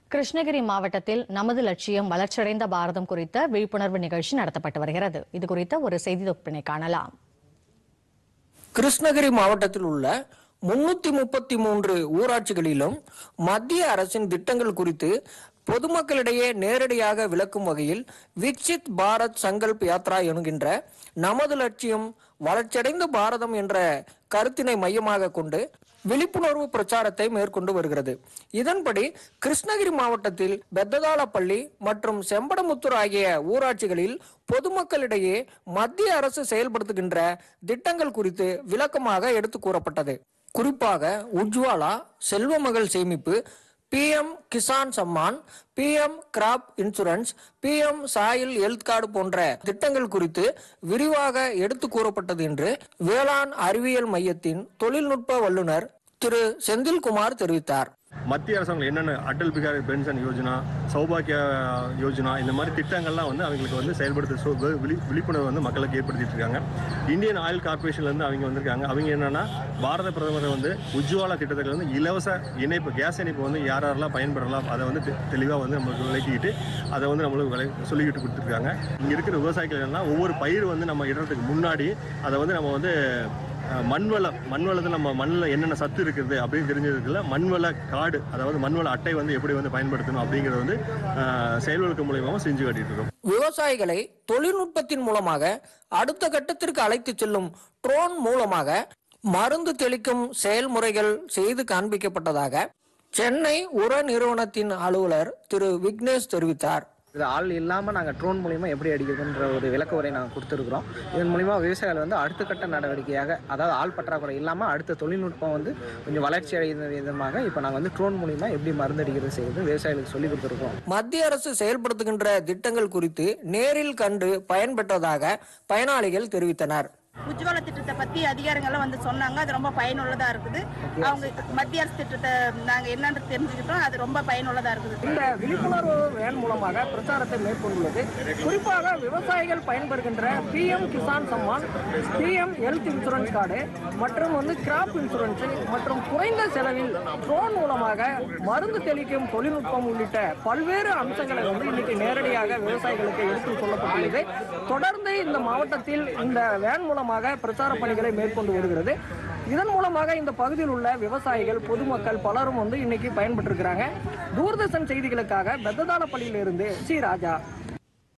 கிருஷ்ணகிரி மாவட்டத்தில் நமது லட்சியம் வளர்ச்சியடைந்த பாரதம் குறித்த விழிப்புணர்வு நிகழ்ச்சி நடத்தப்பட்டு வருகிறது இது குறித்த ஒரு செய்தி தொகுப்பினை காணலாம் கிருஷ்ணகிரி மாவட்டத்தில் உள்ள முன்னூத்தி முப்பத்தி மூன்று ஊராட்சிகளிலும் மத்திய அரசின் திட்டங்கள் குறித்து பொதுமக்களிடையே நேரடியாக விளக்கும் வகையில் விக்சித் பாரத் சங்கல்ப் யாத்ரா என்கின்ற நமது லட்சியம் வளர்ச்சியடைந்த பாரதம் என்ற கருத்தினை மையமாக கொண்டு விழிப்புணர்வு பிரச்சாரத்தை மேற்கொண்டு வருகிறது இதன்படி கிருஷ்ணகிரி மாவட்டத்தில் பெத்ததாளப்பள்ளி மற்றும் செம்படமுத்தூர் ஆகிய ஊராட்சிகளில் பொதுமக்களிடையே மத்திய அரசு செயல்படுத்துகின்ற திட்டங்கள் குறித்து விளக்கமாக எடுத்து கூறப்பட்டது குறிப்பாக உஜ்வாலா செல்வமகள் சேமிப்பு PM Kisan Samman PM crop insurance PM soil health card போன்ற திட்டங்கள் குறித்து விரிவாக எடுத்து கூறப்பட்டது என்று வேளாண் அறிவியல் மையத்தின் தொழில்நுட்ப வல்லுநர் திரு செந்தில்குமார் தெரிவித்தார் மத்திய அரசாங்கம் என்னென்ன அடல் பிகாரி பென்ஷன் யோஜனா சௌபாக்கிய யோஜனா இந்த மாதிரி திட்டங்கள்லாம் வந்து அவங்களுக்கு வந்து செயல்படுத்த சொ- வி- விழி விழிப்புணர்வு வந்து மக்களுக்கு ஏற்படுத்திட்டு இருக்காங்க இந்தியன் ஆயில் கார்பரேஷன்லேருந்து அவங்க வந்திருக்காங்க அவங்க என்னன்னா பாரத பிரதமர் வந்து உஜ்வாலா திட்டத்தில் வந்து இலவச இணைப்பு கேஸ் இணைப்பு வந்து யார் யாரெல்லாம் பயன்பெறலாம் அதை வந்து தெளிவாக வந்து நம்மளுக்கு விளக்கிக்கிட்டு அதை வந்து நம்மளுக்கு விளை சொல்லிக்கிட்டு கொடுத்துருக்காங்க இங்கே இருக்கிற விவசாயிகள் என்னன்னா ஒவ்வொரு பயிர் வந்து நம்ம இடுறதுக்கு முன்னாடி அதை வந்து நம்ம வந்து அஹ் மண்வளம் மண்வளத்தில் நம்ம மண்ணில் என்னென்ன சத்து இருக்குது அப்படின்னு தெரிஞ்சதுக்குள்ள மண்வள கார்டு அதாவது மண்வள அட்டை வந்து எப்படி வந்து பயன்படுத்தணும் அப்படிங்கிறத வந்து அஹ், செயல்வழக்கு மூலியமாக செஞ்சு காட்டிட்டு இருக்கோம் விவசாயிகளை தொழில்நுட்பத்தின் மூலமாக அடுத்த கட்டத்திற்கு அழைத்து செல்லும் ட்ரோன் மூலமாக மருந்து தெளிக்கும் செயல்முறைகள் செய்து காண்பிக்கப்பட்டதாக சென்னை உர நிறுவனத்தின் அலுவலர் திரு விக்னேஷ் தெரிவித்தார் இது ஆள் இல்லாமல் நாங்கள் ட்ரோன் மூலிமா எப்படி அடிக்கிறதுன்ற ஒரு விளக்க உரை நாங்கள் கொடுத்துருக்குறோம் இதன் மூலிமா விவசாயிகள் வந்து அடுத்த கட்ட நடவடிக்கையாக அதாவது ஆள் பற்றாக்குறை இல்லாமல் அடுத்த தொழில்நுட்பம் வந்து கொஞ்சம் வளர்ச்சி அடைந்த விதமாக இப்போ நாங்கள் வந்து ட்ரோன் மூலிமா எப்படி மருந்து அடிக்கிறது செய்வது விவசாயிகளுக்கு சொல்லி கொடுத்துருக்கோம் மத்திய அரசு செயல்படுத்துகின்ற திட்டங்கள் குறித்து நேரில் கண்டு பயன்பெற்றதாக பயனாளிகள் தெரிவித்தனர் உஜ்வாலா திட்டத்தை பத்தி அதிகாரிகள்லாம் வந்து சொன்னாங்க அது ரொம்ப பயனுள்ளதா இருக்குது அவங்க மத்திய அரசு திட்டத்தை நாங்க என்னன்னு தெரிஞ்சுக்கிட்டோம் அது ரொம்ப பயனுள்ளதா இருக்குது இந்த விழிப்புணர்வு வேன் மூலமாக பிரச்சாரத்தை மேற்கொண்டுள்ளது குறிப்பாக விவசாயிகள் பயன்பெறுகின்ற PM Kisan Samman PM health insurance card மற்றும் வந்து கிராப் இன்சூரன்ஸ் மற்றும் குறைந்த செலவில் ட்ரோன் மூலமாக மருந்து தெளிக்கும் தொழில்நுட்பம் உள்ளிட்ட பல்வேறு அம்சங்களை வந்து இன்னைக்கு நேரடியாக விவசாயிகளுக்கு எடுத்து சொல்லப்பட்டுள்ளது தொடர்ந்து இந்த மாவட்டத்தில் இந்த வேன் மூலமாக பிரச்சார பணிகளை மேற்கொண்டு வருகிறது இதன் மூலமாக இந்த பகுதியில் உள்ள விவசாயிகள் பொதுமக்கள் பலரும் வந்து இன்னைக்கு பயன்பெற்றிருக்கிறாங்க தூர்தர்ஷன் செய்திகளுக்காக பெத்ததானப்பள்ளியிலிருந்து சி ராஜா